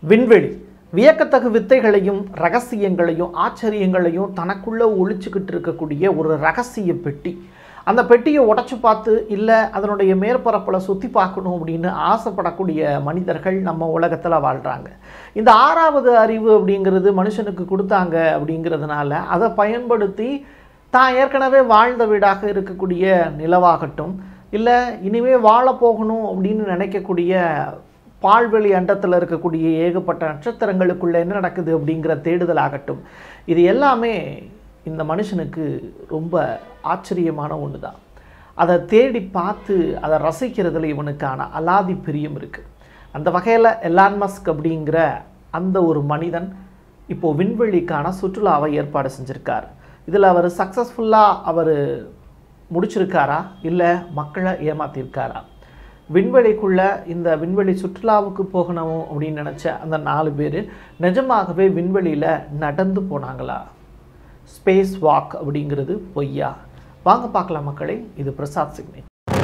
விண்வெளி வியக்கத்தகு வித்தைகளையும் ரகசியங்களையும் ஆச்சரியங்களையும் தனக்குள்ள ஒழிச்சுக்கிட்டு இருக்கக்கூடிய ஒரு ரகசிய பெட்டி அந்த பெட்டியை உடைச்சு பார்த்து இல்லை அதனுடைய மேற்பரப்பில் சுற்றி பார்க்கணும் அப்படின்னு ஆசைப்படக்கூடிய மனிதர்கள் நம்ம உலகத்தில் வாழ்கிறாங்க இந்த ஆறாவது அறிவு அப்படிங்கிறது மனுஷனுக்கு கொடுத்தாங்க அப்படிங்கிறதுனால அதை பயன்படுத்தி தான் ஏற்கனவே வாழ்ந்த வீடாக இருக்கக்கூடிய நிலவாகட்டும் இல்லை இனிமே வாழ போகணும் அப்படின்னு நினைக்கக்கூடிய பால்வெளி அண்டத்தில் இருக்கக்கூடிய ஏகப்பட்ட நட்சத்திரங்களுக்குள்ள என்ன நடக்குது அப்படிங்கிற தேடுதல் ஆகட்டும் இது எல்லாமே இந்த மனுஷனுக்கு ரொம்ப ஆச்சரியமான ஒன்று தான் அதை தேடி பார்த்து அதை ரசிக்கிறதுல இவனுக்கான அலாதி பிரியம் இருக்குது அந்த வகையில் எலான் மஸ்க் அப்படிங்கிற அந்த ஒரு மனிதன் இப்போது விண்வெளிக்கான சுற்றுலாவை ஏற்பாடு செஞ்சுருக்கார் இதில் அவர் சக்ஸஸ்ஃபுல்லாக அவர் முடிச்சிருக்காரா இல்லை மக்களை ஏமாத்திருக்காரா விண்வெளிக்குள்ள இந்த விண்வெளி சுற்றுலாவுக்கு போகணும் அப்படின்னு நினச்ச அந்த நாலு பேர் நிஜமாகவே விண்வெளியில் நடந்து போனாங்களா ஸ்பேஸ் வாக் அப்படிங்கிறது பொய்யா வாங்க பார்க்கலாம் மக்களே இது பிரசாத் சிக்னி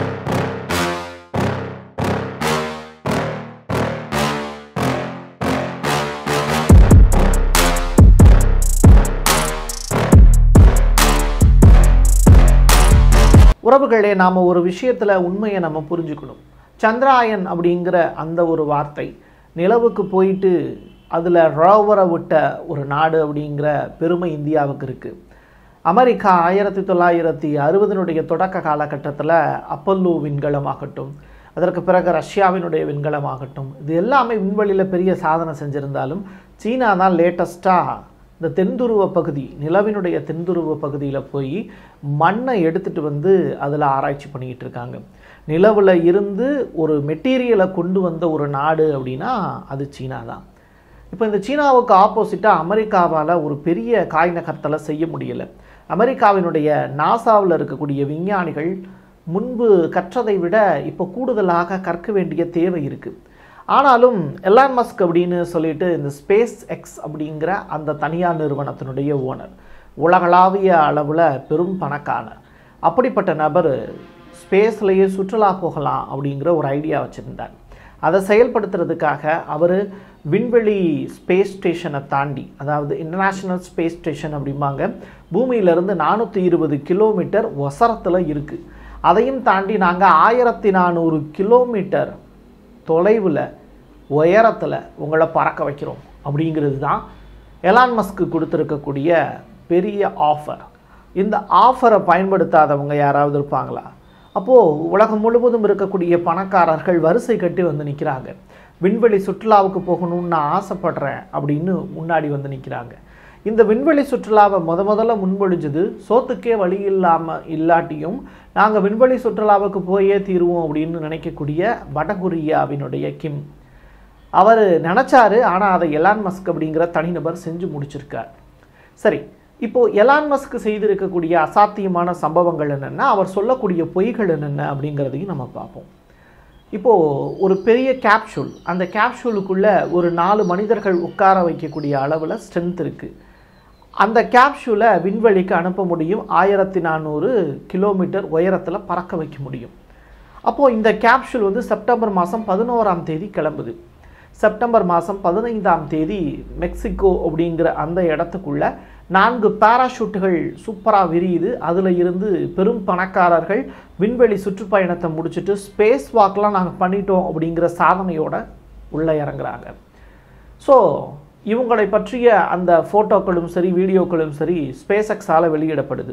உறவுகளே நாம் ஒரு விஷயத்தில் உண்மையை நம்ம புரிஞ்சுக்கணும் சந்திராயன் அப்படிங்கிற அந்த ஒரு வார்த்தை நிலவுக்கு போயிட்டு அதில் ரோவரை விட்ட ஒரு நாடு அப்படிங்கிற பெருமை இந்தியாவுக்கு இருக்குது அமெரிக்கா ஆயிரத்தி தொள்ளாயிரத்தி அறுபதனுடைய தொடக்க காலகட்டத்தில் அப்பல்லோ விண்கலமாகட்டும் அதற்கு பிறகு ரஷ்யாவினுடைய விண்கலமாகட்டும் இது எல்லாமே விண்வெளியில் பெரிய சாதனை செஞ்சுருந்தாலும் சீனா தான் லேட்டஸ்ட்டாக இந்த தென்துருவ பகுதி நிலவினுடைய தென்துருவ பகுதியில் போய் மண்ணை எடுத்துகிட்டு வந்து அதில் ஆராய்ச்சி பண்ணிக்கிட்டு இருக்காங்க நிலவில் இருந்து ஒரு மெட்டீரியலை கொண்டு வந்த ஒரு நாடு அப்படின்னா அது சீனா தான் இப்போ இந்த சீனாவுக்கு ஆப்போசிட்டாக அமெரிக்காவால் ஒரு பெரிய காய் நகர்த்தலை செய்ய முடியலை அமெரிக்காவினுடைய நாசாவில் இருக்கக்கூடிய விஞ்ஞானிகள் முன்பு கற்றதை விட இப்போ கூடுதலாக கற்க வேண்டிய தேவை இருக்குது ஆனாலும் எலான் மஸ்க் அப்படின்னு சொல்லிட்டு இந்த ஸ்பேஸ் எக்ஸ் அப்படிங்கிற அந்த தனியார் நிறுவனத்தினுடைய ஓனர் உலகளாவிய அளவில் பெரும் பணக்காரர் அப்படிப்பட்ட நபர் ஸ்பேஸ்லேயே சுற்றுலா போகலாம் அப்படிங்கிற ஒரு ஐடியா வச்சுருந்தார் அதை செயல்படுத்துறதுக்காக அவர் விண்வெளி ஸ்பேஸ் ஸ்டேஷனை தாண்டி அதாவது இன்டர்நேஷ்னல் ஸ்பேஸ் ஸ்டேஷன் அப்படிம்பாங்க பூமியிலேருந்து நானூற்றி இருபது கிலோமீட்டர் ஒசரத்தில் இருக்குது அதையும் தாண்டி நாங்கள் ஆயிரத்தி நானூறு கிலோமீட்டர் தொலைவில் உயரத்தில் உங்களை பறக்க வைக்கிறோம் அப்படிங்கிறது தான் எலான் மஸ்க்கு கொடுத்துருக்கக்கூடிய பெரிய ஆஃபர் இந்த ஆஃபரை பயன்படுத்தாதவங்க யாராவது இருப்பாங்களா அப்போது உலகம் முழுவதும் இருக்கக்கூடிய பணக்காரர்கள் வரிசை கட்டி வந்து நிற்கிறாங்க விண்வெளி சுற்றுலாவுக்கு போகணும்னு நான் ஆசைப்படுறேன் அப்படின்னு முன்னாடி வந்து நிற்கிறாங்க இந்த விண்வெளி சுற்றுலாவை முத முதல்ல முன்மொழிஞ்சது சோத்துக்கே வழி இல்லாமல் இல்லாட்டியும் நாங்கள் விண்வெளி சுற்றுலாவுக்கு போயே தீருவோம் அப்படின்னு நினைக்கக்கூடிய வடகொரியாவினுடைய கிம் அவர் நினச்சாரு ஆனால் அதை எலான் மஸ்க் அப்படிங்கிற தனிநபர் செஞ்சு முடிச்சிருக்கார் சரி இப்போது எலான் மஸ்க் செய்திருக்கக்கூடிய அசாத்தியமான சம்பவங்கள் என்னென்ன அவர் சொல்லக்கூடிய பொய்கள் என்னென்ன அப்படிங்கிறதையும் நம்ம பார்ப்போம் இப்போது ஒரு பெரிய கேப்சூல் அந்த கேப்சூலுக்குள்ளே ஒரு நாலு மனிதர்கள் உட்கார வைக்கக்கூடிய அளவில் ஸ்ட்ரென்த் இருக்குது அந்த கேப்சூலை விண்வெளிக்கு அனுப்ப முடியும் ஆயிரத்தி நானூறு கிலோமீட்டர் உயரத்தில் பறக்க வைக்க முடியும் அப்போது இந்த கேப்சூல் வந்து செப்டம்பர் மாதம் பதினோராம் தேதி கிளம்புது செப்டம்பர் மாதம் பதினைந்தாம் தேதி மெக்சிகோ அப்படிங்கிற அந்த இடத்துக்குள்ள நான்கு பாராஷூட்டுகள் சூப்பராக விரியுது அதில் இருந்து பெரும் பணக்காரர்கள் விண்வெளி சுற்றுப்பயணத்தை முடிச்சுட்டு ஸ்பேஸ் வாக்லாம் நாங்கள் பண்ணிட்டோம் அப்படிங்கிற சாதனையோட உள்ளே இறங்குறாங்க ஸோ இவங்களை பற்றிய அந்த ஃபோட்டோக்களும் சரி வீடியோக்களும் சரி ஸ்பேஸ் எக்ஸால் வெளியிடப்படுது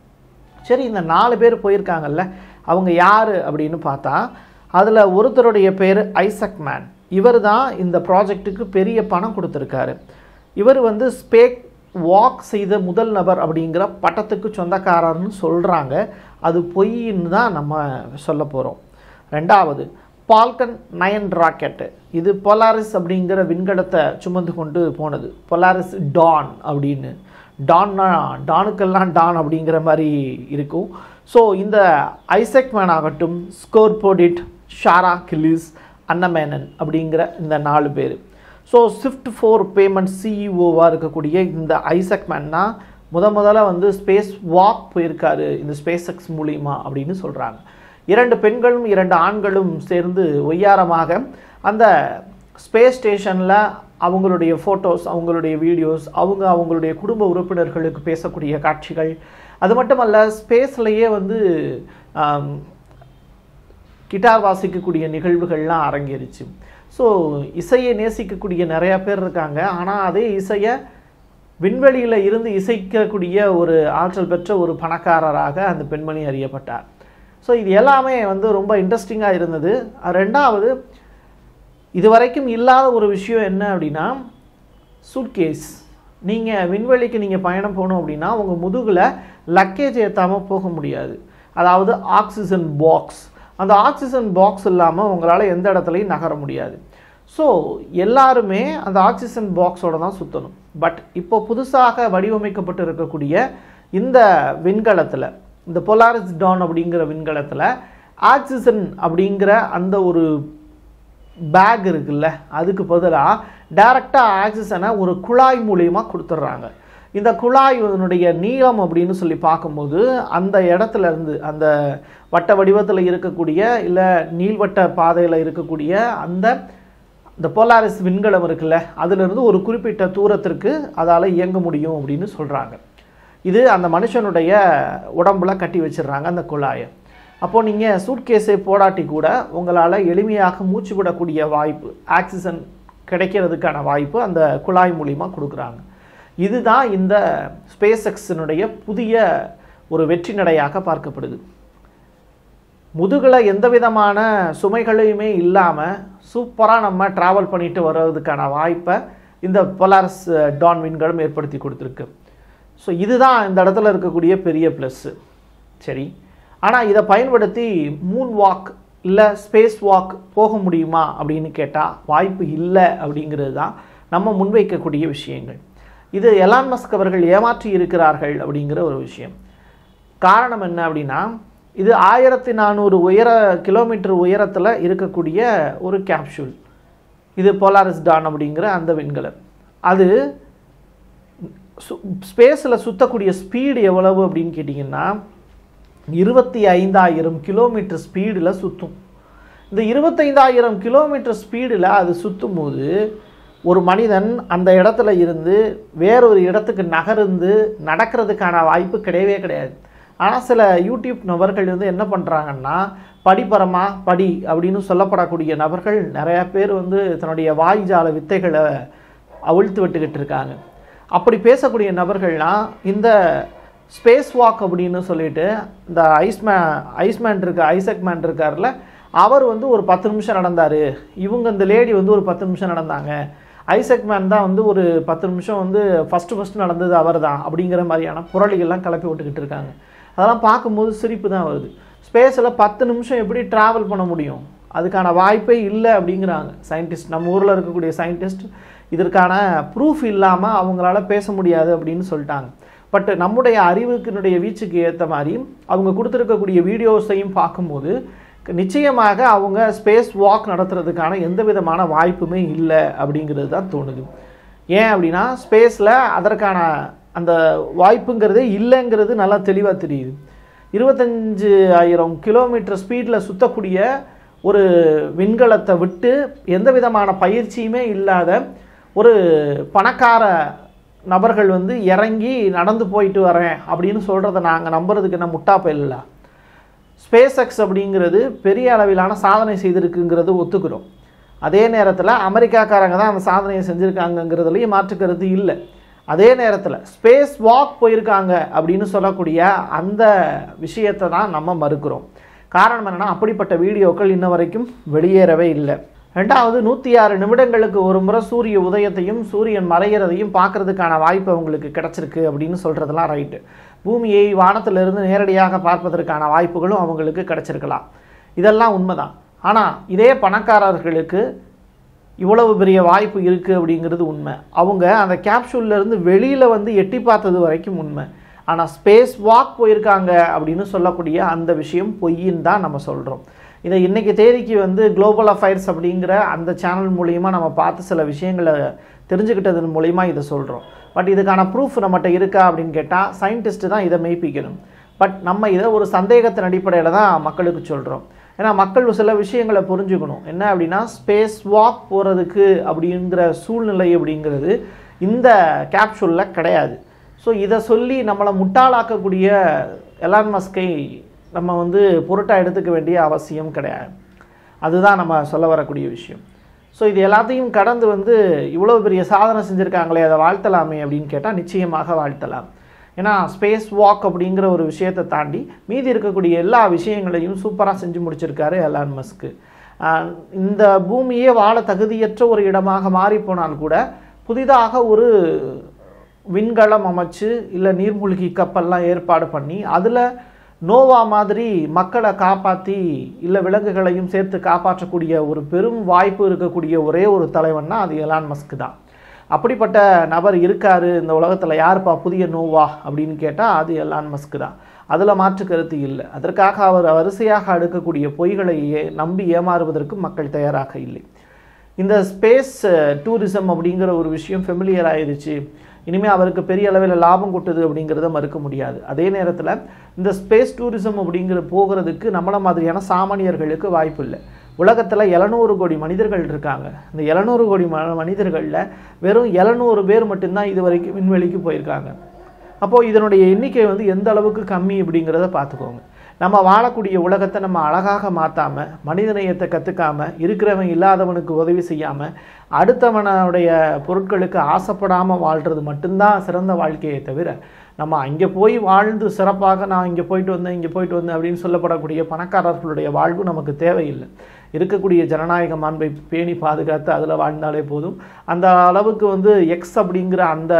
சரி இந்த நாலு பேர் போயிருக்காங்கல்ல அவங்க யார் அப்படின்னு பார்த்தா அதில் ஒருத்தருடைய பேர் ஐசக் மேன் இவர் தான் இந்த ப்ராஜெக்ட்டுக்கு பெரிய பணம் கொடுத்துருக்காரு இவர் வந்து ஸ்பேக் வாக் செய்த முதல் நபர் அப்படிங்கிற பட்டத்துக்கு சொந்தக்காரர்னு சொல்கிறாங்க அது பொய்ன்னு தான் நம்ம சொல்ல போகிறோம் ரெண்டாவது பால்கன் நயன் ராக்கெட்டு இது பொலாரிஸ் அப்படிங்கிற விண்கலத்தை சுமந்து கொண்டு போனது பொலாரிஸ் டான் அப்படின்னு டான்னா டானுக்கெல்லாம் டான் அப்படிங்கிற மாதிரி இருக்கும் ஸோ இந்த ஐசக் மேன் ஆகட்டும் ஸ்கோர்போடிட் ஷாரா கில்லிஸ் அன்னமேனன் அப்படிங்கிற இந்த நாலு பேர் ஸோ ஸ்விஃப்ட் ஃபோர் பேமெண்ட் சிஇஓவாக இருக்கக்கூடிய இந்த ஐசக் மேன் தான் முத முதல்ல வந்து ஸ்பேஸ் வாக் போயிருக்காரு இந்த ஸ்பேஸ் எக்ஸ் மூலியமா அப்படின்னு சொல்கிறாங்க இரண்டு பெண்களும் இரண்டு ஆண்களும் சேர்ந்து ஒய்யாரமாக அந்த ஸ்பேஸ் ஸ்டேஷனில் அவங்களுடைய ஃபோட்டோஸ் அவங்களுடைய வீடியோஸ் அவங்க அவங்களுடைய குடும்ப உறுப்பினர்களுக்கு பேசக்கூடிய காட்சிகள் அது மட்டுமல்ல ஸ்பேஸ்லேயே வந்து ஆம், கிட்டார் வாசிக்கக்கூடிய நிகழ்வுகள்லாம் அரங்கேறிச்சு ஸோ இசையை நேசிக்கக்கூடிய நிறையா பேர் இருக்காங்க ஆனால் அதே இசையை விண்வெளியில் இருந்து இசைக்கக்கூடிய ஒரு ஆற்றல் பெற்ற ஒரு பணக்காரராக அந்த பெண்மணி அறியப்பட்டார் ஸோ இது எல்லாமே வந்து ரொம்ப இன்ட்ரெஸ்டிங்காக இருந்தது அஹ் ரெண்டாவது இதுவரைக்கும் இல்லாத ஒரு விஷயம் என்ன அப்படின்னா சூட்கேஸ் நீங்கள் விண்வெளிக்கு நீங்கள் பயணம் போகணும் அப்படின்னா உங்கள் முதுகில் லக்கேஜ் ஏற்றாமல் போக முடியாது அதாவது ஆக்சிஜன் பாக்ஸ் அந்த ஆக்சிஜன் பாக்ஸ் இல்லாமல் உங்களால் எந்த இடத்துலையும் நகர முடியாது ஸோ எல்லாருமே அந்த ஆக்சிஜன் பாக்ஸோட தான் சுற்றணும் பட் இப்போ புதுசாக வடிவமைக்கப்பட்டு இருக்கக்கூடிய இந்த விண்கலத்தில் இந்த பொலாரிஸ் டான் அப்படிங்கிற விண்கலத்தில் ஆக்சிஜன் அப்படிங்கிற அந்த ஒரு பேக் இருக்குல்ல அதுக்கு பதிலாக டைரெக்டாக ஆக்சிஜனை ஒரு குழாய் மூலியமா கொடுத்துட்றாங்க இந்த குழாய் இதனுடைய நீளம் அப்படின்னு சொல்லி பார்க்கும்போது அந்த இடத்துல இருந்து அந்த வட்ட வடிவத்தில் இருக்கக்கூடிய இல்லை நீள்வட்ட பாதையில் இருக்கக்கூடிய அந்த இந்த போலாரிஸ் விண்கலம் இருக்குல்ல அதிலிருந்து ஒரு குறிப்பிட்ட தூரத்திற்கு அதால் இயங்க முடியும் அப்படின்னு சொல்கிறாங்க இது அந்த மனுஷனுடைய உடம்புல கட்டி வச்சிடுறாங்க அந்த குழாயை அப்போது நீங்கள் சூட்கேஸை போடாட்டி கூட உங்களால் எளிமையாக மூச்சு விடக்கூடிய வாய்ப்பு ஆக்சிஜன் கிடைக்கிறதுக்கான வாய்ப்பு அந்த குழாய் மூலிமா கொடுக்குறாங்க இதுதான் இந்த ஸ்பேஸ் எக்ஸினுடைய புதிய ஒரு வெற்றி நடையாக பார்க்கப்படுது முதுகில் எந்த விதமான சுமைகளையுமே இல்லாமல் சூப்பராக நம்ம ட்ராவல் பண்ணிட்டு வர்றதுக்கான வாய்ப்பை இந்த பொலாரஸ் டான் விண்கலம் ஏற்படுத்தி கொடுத்துருக்கு ஸோ இதுதான் இந்த இடத்துல இருக்கக்கூடிய பெரிய ப்ளஸ்ஸு சரி ஆனால் இதை பயன்படுத்தி மூன் வாக் இல்லை ஸ்பேஸ் வாக் போக முடியுமா அப்படின்னு கேட்டால் வாய்ப்பு இல்லை அப்படிங்கிறது தான் நம்ம முன்வைக்கக்கூடிய விஷயங்கள் இது எலான் மஸ்க் அவர்கள் ஏமாற்றி இருக்கிறார்கள் அப்படிங்கிற ஒரு விஷயம் காரணம் என்ன அப்படின்னா இது ஆயிரத்தி நானூறு உயர கிலோமீட்டர் உயரத்தில் இருக்கக்கூடிய ஒரு கேப்சூல் இது போலாரிஸ் டான் அப்படிங்கிற அந்த விண்கலம் அது ஸ்பேஸில் சுற்றக்கூடிய ஸ்பீடு எவ்வளவு அப்படின்னு கேட்டிங்கன்னா இருபத்தி ஐந்தாயிரம் கிலோமீட்டர் ஸ்பீடில் சுற்றும் இந்த இருபத்தைந்தாயிரம் கிலோமீட்டர் ஸ்பீடில் அது சுற்றும் போது ஒரு மனிதன் அந்த இடத்துல இருந்து வேறொரு இடத்துக்கு நகர்ந்து நடக்கிறதுக்கான வாய்ப்பு கிடையவே கிடையாது ஆனால் சில யூடியூப் நபர்கள் வந்து என்ன பண்ணுறாங்கன்னா படிப்பரமா படி அப்படின்னு சொல்லப்படக்கூடிய நபர்கள் நிறையா பேர் வந்து தன்னுடைய வாய்ஜால வித்தைகளை அவிழ்த்து விட்டுக்கிட்டு இருக்காங்க அப்படி பேசக்கூடிய நபர்கள்லாம் இந்த ஸ்பேஸ் வாக் அப்படின்னு சொல்லிட்டு இந்த ஐஸ்மே ஐஸ்மேன் இருக்க ஐசக் மேன் இருக்கார்ல அவர் வந்து ஒரு பத்து நிமிஷம் நடந்தார் இவங்க இந்த லேடி வந்து ஒரு பத்து நிமிஷம் நடந்தாங்க ஐசக் மேன் தான் வந்து ஒரு பத்து நிமிஷம் வந்து ஃபஸ்ட்டு ஃபஸ்ட்டு நடந்தது அவர் தான் அப்படிங்கிற மாதிரியான புரளிகள்லாம் கிளப்பி விட்டுக்கிட்டு இருக்காங்க அதெல்லாம் பார்க்கும்போது சிரிப்பு தான் வருது ஸ்பேஸில் பத்து நிமிஷம் எப்படி ட்ராவல் பண்ண முடியும் அதுக்கான வாய்ப்பே இல்லை அப்படிங்கிறாங்க சயின்டிஸ்ட் நம்ம ஊரில் இருக்கக்கூடிய சயின்டிஸ்ட் இதற்கான ப்ரூஃப் இல்லாமல் அவங்களால பேச முடியாது அப்படின்னு சொல்லிட்டாங்க பட் நம்முடைய அறிவுக்கினுடைய வீச்சுக்கு ஏற்ற மாதிரி அவங்க கொடுத்துருக்கக்கூடிய வீடியோஸையும் பார்க்கும்போது நிச்சயமாக அவங்க ஸ்பேஸ் வாக் நடத்துறதுக்கான எந்த விதமான வாய்ப்புமே இல்லை அப்படிங்கிறது தான் தோணுது ஏன் அப்படின்னா ஸ்பேஸில் அதற்கான அந்த வாய்ப்புங்கிறதே இல்லைங்கிறது நல்லா தெளிவாக தெரியுது இருபத்தஞ்சு ஆயிரம் கிலோமீட்டர் ஸ்பீடில் சுற்றக்கூடிய ஒரு விண்கலத்தை விட்டு எந்த விதமான பயிற்சியுமே இல்லாத ஒரு பணக்கார நபர்கள் வந்து இறங்கி நடந்து போயிட்டு வரேன் அப்படின்னு சொல்கிறத நாங்கள் நம்புறதுக்கு என்ன முட்டாப்ப இல்லை ஸ்பேஸ் எக்ஸ் அப்படிங்கிறது பெரிய அளவிலான சாதனை செய்திருக்குங்கிறது ஒத்துக்கிறோம் அதே நேரத்தில் அமெரிக்காக்காரங்க தான் அந்த சாதனையை செஞ்சுருக்காங்கங்கிறதுலையும் மாற்றுக்கிறது இல்லை அதே நேரத்தில் ஸ்பேஸ் வாக் போயிருக்காங்க அப்படின்னு சொல்லக்கூடிய அந்த விஷயத்தை தான் நம்ம மறுக்கிறோம் காரணம் என்னென்னா அப்படிப்பட்ட வீடியோக்கள் இன்ன வரைக்கும் வெளியேறவே இல்லை ரெண்டாவது நூற்றி ஆறு நிமிடங்களுக்கு ஒரு முறை சூரிய உதயத்தையும் சூரியன் மறைகிறதையும் பார்க்கறதுக்கான வாய்ப்பு அவங்களுக்கு கிடச்சிருக்கு அப்படின்னு சொல்கிறதுலாம் ரைட்டு பூமியை வானத்திலிருந்து நேரடியாக பார்ப்பதற்கான வாய்ப்புகளும் அவங்களுக்கு கிடச்சிருக்கலாம் இதெல்லாம் உண்மைதான் ஆனால் இதே பணக்காரர்களுக்கு இவ்வளவு பெரிய வாய்ப்பு இருக்குது அப்படிங்கிறது உண்மை அவங்க அந்த capsule ல இருந்து வெளியில் வந்து எட்டி பார்த்தது வரைக்கும் உண்மை ஆனால் ஸ்பேஸ் வாக் போயிருக்காங்க அப்படின்னு சொல்லக்கூடிய அந்த விஷயம் பொய்ன்னு தான் நம்ம சொல்கிறோம் இதை இன்றைக்கி தேதிக்கு வந்து குளோபல் அஃபைர்ஸ் அப்படிங்கிற அந்த சேனல் மூலியமாக நம்ம பார்த்து சில விஷயங்களை தெரிஞ்சுக்கிட்டதன் மூலிமா இதை சொல்கிறோம் பட் இதுக்கான ப்ரூஃப் நம்மகிட்ட இருக்கா அப்படின்னு கேட்டால் சயின்டிஸ்ட்டு தான் இதை மெய்ப்பிக்கணும் பட் நம்ம இதை ஒரு சந்தேகத்தின் அடிப்படையில் தான் மக்களுக்கு சொல்கிறோம் ஏன்னா மக்கள் சில விஷயங்களை புரிஞ்சுக்கணும் என்ன அப்படின்னா ஸ்பேஸ் வாக் போகிறதுக்கு அப்படிங்கிற சூழ்நிலை அப்படிங்கிறது இந்த கேப்சூலில் கிடையாது ஸோ இதை சொல்லி நம்மளை முட்டாளாக்கக்கூடிய எலான் மஸ்கை நம்ம வந்து பொருட்டாக எடுத்துக்க வேண்டிய அவசியம் கிடையாது அதுதான் நம்ம சொல்ல வரக்கூடிய விஷயம் ஸோ இது எல்லாத்தையும் கடந்து வந்து இவ்வளோ பெரிய சாதனை செஞ்சுருக்காங்களே அதை வாழ்த்தலாமே அப்படின்னு கேட்டால் நிச்சயமாக வாழ்த்தலாம் ஏன்னா ஸ்பேஸ் வாக் அப்படிங்கிற ஒரு விஷயத்தை தாண்டி மீதி இருக்கக்கூடிய எல்லா விஷயங்களையும் சூப்பராக செஞ்சு முடிச்சிருக்காரு எலான் மஸ்க்கு ஆஹ் இந்த பூமியே வாழ தகுதியற்ற ஒரு இடமாக மாறிப்போனால் கூட புதிதாக ஒரு விண்கலம் அமைச்சு இல்லை நீர்மூழ்கி கப்பல்லாம் ஏற்பாடு பண்ணி அதில் நோவா மாதிரி மக்களை காப்பாற்றி இல்லை விலங்குகளையும் சேர்த்து காப்பாற்றக்கூடிய ஒரு பெரும் வாய்ப்பு இருக்கக்கூடிய ஒரே ஒரு தலைவன்னா அது எலான் மஸ்க் தான் அப்படிப்பட்ட நபர் இருக்காரு இந்த உலகத்தில் யாருப்பா புதிய நோவா அப்படின்னு கேட்டால் அது எலான் மஸ்க் தான் அதில் மாற்று கருத்து இல்லை அதற்காக அவர் வரிசையாக அடுக்கக்கூடிய பொய்களை ஏ- நம்பி ஏமாறுவதற்கு மக்கள் தயாராக இல்லை இந்த ஸ்பேஸ் டூரிசம் அப்படிங்கிற ஒரு விஷயம் ஃபெமிலியர் ஆயிடுச்சு இனிமேல் அவருக்கு பெரிய அளவில் லாபம் கொட்டுது அப்படிங்கிறத மறுக்க முடியாது அதே நேரத்தில் இந்த ஸ்பேஸ் டூரிசம் அப்படிங்கிற போகிறதுக்கு நம்மள மாதிரியான சாமானியர்களுக்கு வாய்ப்பு இல்லை உலகத்தில் எழுநூறு கோடி மனிதர்கள் இருக்காங்க இந்த எழுநூறு கோடி ம மனிதர்களில் வெறும் எழுநூறு பேர் மட்டும்தான் இது வரைக்கும் விண்வெளிக்கு போயிருக்காங்க அப்போது இதனுடைய எண்ணிக்கை வந்து எந்த அளவுக்கு கம்மி அப்படிங்கிறத பார்த்துக்கோங்க நம்ம வாழக்கூடிய உலகத்தை நம்ம அழகாக மாற்றாமல் மனிதநேயத்தை கற்றுக்காமல் இருக்கிறவன் இல்லாதவனுக்கு உதவி செய்யாமல் அடுத்தவனுடைய பொருட்களுக்கு ஆசைப்படாமல் வாழ்கிறது மட்டும்தான் சிறந்த வாழ்க்கையை தவிர நம்ம அங்கே போய் வாழ்ந்து சிறப்பாக நான் இங்கே போயிட்டு வந்தேன் இங்கே போயிட்டு வந்தேன் அப்படின்னு சொல்லப்படக்கூடிய பணக்காரர்களுடைய வாழ்வு நமக்கு தேவையில்லை இருக்கக்கூடிய ஜனநாயக மாண்பை பேணி பாதுகாத்து அதில் வாழ்ந்தாலே போதும் அந்த அளவுக்கு வந்து எக்ஸ் அப்படிங்கிற அந்த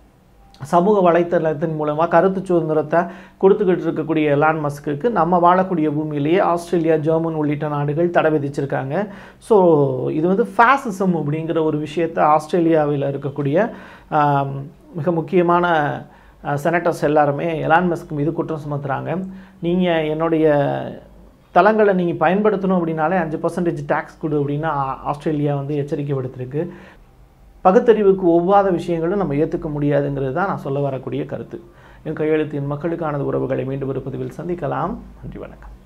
சமூக வலைத்தளத்தின் மூலமாக கருத்து சுதந்திரத்தை கொடுத்துக்கிட்டு இருக்கக்கூடிய எலான் மஸ்க்கு நம்ம வாழக்கூடிய பூமியிலேயே ஆஸ்திரேலியா ஜெர்மன் உள்ளிட்ட நாடுகள் தடை விதிச்சிருக்காங்க ஸோ இது வந்து ஃபேசிசம் அப்படிங்கிற ஒரு விஷயத்தை ஆஸ்திரேலியாவில் இருக்கக்கூடிய ஆம், மிக முக்கியமான செனட்டர்ஸ் எல்லாருமே எலான் மஸ்க் மீது குற்றம் சுமத்துறாங்க நீங்கள் என்னுடைய தளங்களை நீங்கள் பயன்படுத்தணும் அப்படின்னாலே அஞ்சு பர்சன்டேஜ் டேக்ஸ் கொடு அப்படின்னா ஆ- ஆஸ்திரேலியா வந்து எச்சரிக்கை விடுத்திருக்கு பகுத்தறிவுக்கு ஒவ்வாத விஷயங்களும் நம்ம ஏற்றுக்க முடியாதுங்கிறது தான் நான் சொல்ல வரக்கூடிய கருத்து என் கையெழுத்தின் மக்களுக்கானது உறவுகளை மீண்டும் ஒரு பதிவில் சந்திக்கலாம் நன்றி வணக்கம்